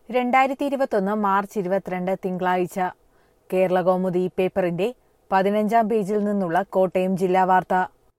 രണ്ടായിരത്തി ഇരുപത്തൊന്ന് മാർച്ച് ഇരുപത്തിരണ്ട് തിങ്കളാഴ്ച കേരള കൗമുദി പേപ്പറിന്റെ പതിനഞ്ചാം പേജിൽ നിന്നുള്ള കോട്ടയം ജില്ലാ വാർത്ത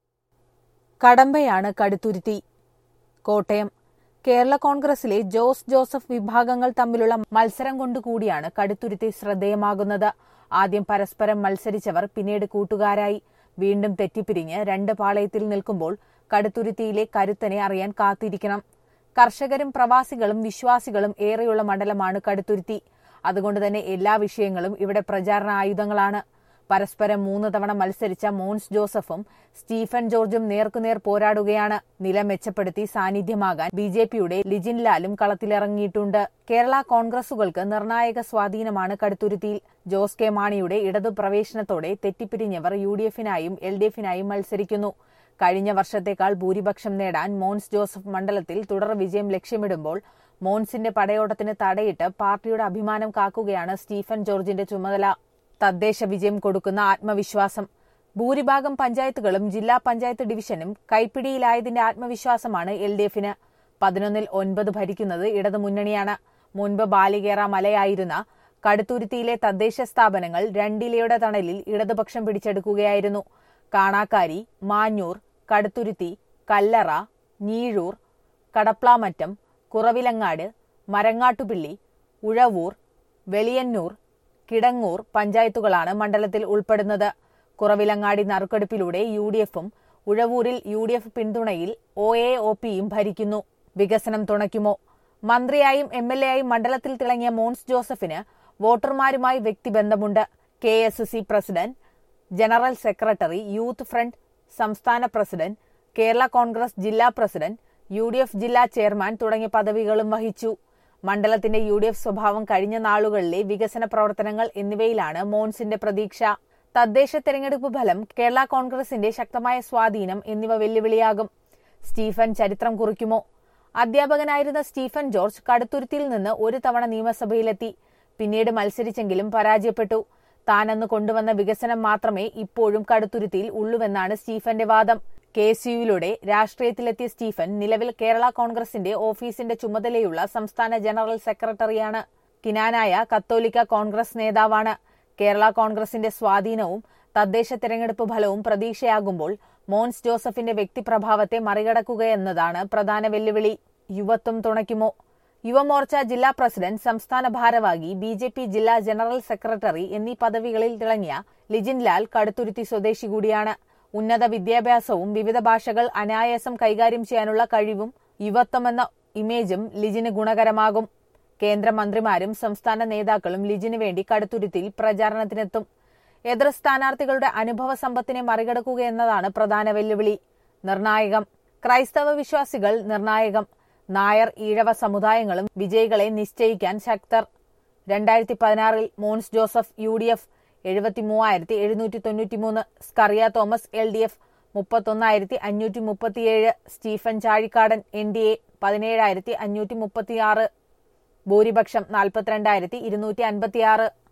കടമ്പയാണ് കടുത്തുരുത്തി കോട്ടയം കേരള കോൺഗ്രസിലെ ജോസ് ജോസഫ് വിഭാഗങ്ങൾ തമ്മിലുള്ള മത്സരം കൊണ്ടുകൂടിയാണ് കടുത്തുരുത്തി ശ്രദ്ധേയമാകുന്നത് ആദ്യം പരസ്പരം മത്സരിച്ചവർ പിന്നീട് കൂട്ടുകാരായി വീണ്ടും തെറ്റിപ്പിരിഞ്ഞ് രണ്ട് പാളയത്തിൽ നിൽക്കുമ്പോൾ കടുത്തുരുത്തിയിലെ കരുത്തനെ അറിയാൻ കാത്തിരിക്കണം കർഷകരും പ്രവാസികളും വിശ്വാസികളും ഏറെയുള്ള മണ്ഡലമാണ് കടുത്തുരുത്തി അതുകൊണ്ട് തന്നെ എല്ലാ വിഷയങ്ങളും ഇവിടെ പ്രചാരണ ആയുധങ്ങളാണ് പരസ്പരം മൂന്ന് തവണ മത്സരിച്ച മോൻസ് ജോസഫും സ്റ്റീഫൻ ജോർജും നേർക്കുനേർ പോരാടുകയാണ് നില മെച്ചപ്പെടുത്തി സാന്നിധ്യമാകാൻ ബി ജെ പിയുടെ ലിജിൻ ലാലും കളത്തിലിറങ്ങിയിട്ടുണ്ട് കേരള കോൺഗ്രസുകൾക്ക് നിർണായക സ്വാധീനമാണ് കടുത്തുരുത്തിയിൽ ജോസ് കെ മാണിയുടെ ഇടതു പ്രവേശനത്തോടെ തെറ്റിപ്പിരിഞ്ഞവർ യു ഡി എഫിനായും എൽ ഡി എഫിനായും മത്സരിക്കുന്നു കഴിഞ്ഞ വർഷത്തേക്കാൾ ഭൂരിപക്ഷം നേടാൻ മോൻസ് ജോസഫ് മണ്ഡലത്തിൽ തുടർ വിജയം ലക്ഷ്യമിടുമ്പോൾ മോൻസിന്റെ പടയോട്ടത്തിന് തടയിട്ട് പാർട്ടിയുടെ അഭിമാനം കാക്കുകയാണ് സ്റ്റീഫൻ ജോർജിന്റെ ചുമതല തദ്ദേശ വിജയം കൊടുക്കുന്ന ആത്മവിശ്വാസം ഭൂരിഭാഗം പഞ്ചായത്തുകളും ജില്ലാ പഞ്ചായത്ത് ഡിവിഷനും കൈപ്പിടിയിലായതിന്റെ ആത്മവിശ്വാസമാണ് എൽ ഡി എഫിന് പതിനൊന്നിൽ ഒൻപത് ഭരിക്കുന്നത് ഇടതുമുന്നണിയാണ് മുൻപ് ബാലികേറ മലയായിരുന്ന കടുത്തുരുത്തിയിലെ തദ്ദേശ സ്ഥാപനങ്ങൾ രണ്ടിലയുടെ തണലിൽ ഇടതുപക്ഷം പിടിച്ചെടുക്കുകയായിരുന്നു കാണാക്കാരി മാഞ്ഞൂർ കടുത്തുരുത്തി കല്ലറ ഞീഴൂർ കടപ്ലാമറ്റം കുറവിലങ്ങാട് മരങ്ങാട്ടുപിള്ളി ഉഴവൂർ വെളിയന്നൂർ കിടങ്ങൂർ പഞ്ചായത്തുകളാണ് മണ്ഡലത്തിൽ ഉൾപ്പെടുന്നത് കുറവിലങ്ങാടി നറുക്കെടുപ്പിലൂടെ യു ഡി എഫും ഉഴവൂരിൽ യു ഡി എഫ് പിന്തുണയിൽ ഒ എ ഒ പിയും ഭരിക്കുന്നു വികസനം തുണയ്ക്കുമോ മന്ത്രിയായും എം എൽ എ ആയും മണ്ഡലത്തിൽ തിളങ്ങിയ മോൻസ് ജോസഫിന് വോട്ടർമാരുമായി വ്യക്തിബന്ധമുണ്ട് K S C president general secretary youth front സംസ്ഥാന പ്രസിഡന്റ് കേരള കോൺഗ്രസ് ജില്ലാ പ്രസിഡന്റ് യു ഡി എഫ് ജില്ലാ ചെയർമാൻ തുടങ്ങിയ പദവികളും വഹിച്ചു മണ്ഡലത്തിന്റെ യു ഡി എഫ് സ്വഭാവം കഴിഞ്ഞ നാളുകളിലെ വികസന പ്രവർത്തനങ്ങൾ എന്നിവയിലാണ് മോൻസിന്റെ പ്രതീക്ഷ തദ്ദേശ തെരഞ്ഞെടുപ്പ് ഫലം കേരള കോൺഗ്രസിന്റെ ശക്തമായ സ്വാധീനം എന്നിവ വെല്ലുവിളിയാകും സ്റ്റീഫൻ ചരിത്രം കുറിക്കുമോ അധ്യാപകനായിരുന്ന സ്റ്റീഫൻ ജോർജ് കടുത്തുരുത്തിയിൽ നിന്ന് ഒരു തവണ നിയമസഭയിലെത്തി പിന്നീട് മത്സരിച്ചെങ്കിലും പരാജയപ്പെട്ടു താനന്ന് കൊണ്ടുവന്ന വികസനം മാത്രമേ ഇപ്പോഴും കടുത്തുരുത്തിയിൽ ഉള്ളുവെന്നാണ് സ്റ്റീഫന്റെ വാദം കെ എസ് യുയിലൂടെ രാഷ്ട്രീയത്തിലെത്തിയ സ്റ്റീഫൻ നിലവിൽ കേരള കോൺഗ്രസിന്റെ ഓഫീസിന്റെ ചുമതലയുള്ള സംസ്ഥാന ജനറൽ സെക്രട്ടറിയാണ് കിനാനായ കത്തോലിക്ക കോൺഗ്രസ് നേതാവാണ് കേരള കോൺഗ്രസിന്റെ സ്വാധീനവും തദ്ദേശ തെരഞ്ഞെടുപ്പ് ഫലവും പ്രതീക്ഷയാകുമ്പോൾ മോൻസ് ജോസഫിന്റെ വ്യക്തിപ്രഭാവത്തെ മറികടക്കുകയെന്നതാണ് പ്രധാന വെല്ലുവിളി യുവത്വം തുണയ്ക്കുമോ യുവമോർച്ച ജില്ലാ പ്രസിഡന്റ് സംസ്ഥാന ഭാരവാഹി ബി ജെ പി ജില്ലാ ജനറൽ സെക്രട്ടറി എന്നീ പദവികളിൽ തിളങ്ങിയ ലിജിൻ ലാൽ കടുത്തുരുത്തി സ്വദേശി കൂടിയാണ് ഉന്നത വിദ്യാഭ്യാസവും വിവിധ ഭാഷകൾ അനായാസം കൈകാര്യം ചെയ്യാനുള്ള കഴിവും യുവത്വമെന്ന ഇമേജും ലിജിന് ഗുണകരമാകും കേന്ദ്രമന്ത്രിമാരും സംസ്ഥാന നേതാക്കളും ലിജിന് വേണ്ടി കടുത്തുരുത്തിയിൽ പ്രചാരണത്തിനെത്തും എതിർ സ്ഥാനാർത്ഥികളുടെ അനുഭവ സമ്പത്തിനെ മറികടക്കുകയെന്നതാണ് പ്രധാന വെല്ലുവിളി നിർണായകം ക്രൈസ്തവ വിശ്വാസികൾ നിർണായകം നായർ ഈഴവ സമുദായങ്ങളും വിജയികളെ നിശ്ചയിക്കാൻ ശക്തർ രണ്ടായിരത്തി പതിനാറിൽ Mons Joseph U D F എഴുപത്തി മൂവായിരത്തി എഴുന്നൂറ്റി തൊണ്ണൂറ്റിമൂന്ന് Scaria Thomas L D F മുപ്പത്തൊന്നായിരത്തി അഞ്ഞൂറ്റി മുപ്പത്തിയേഴ് Stephen Chazhikadan N D A പതിനേഴായിരത്തി അഞ്ഞൂറ്റി മുപ്പത്തിയാറ് ഭൂരിപക്ഷം നാൽപ്പത്തിരണ്ടായിരത്തി ഇരുന്നൂറ്റി അൻപത്തിയാറ്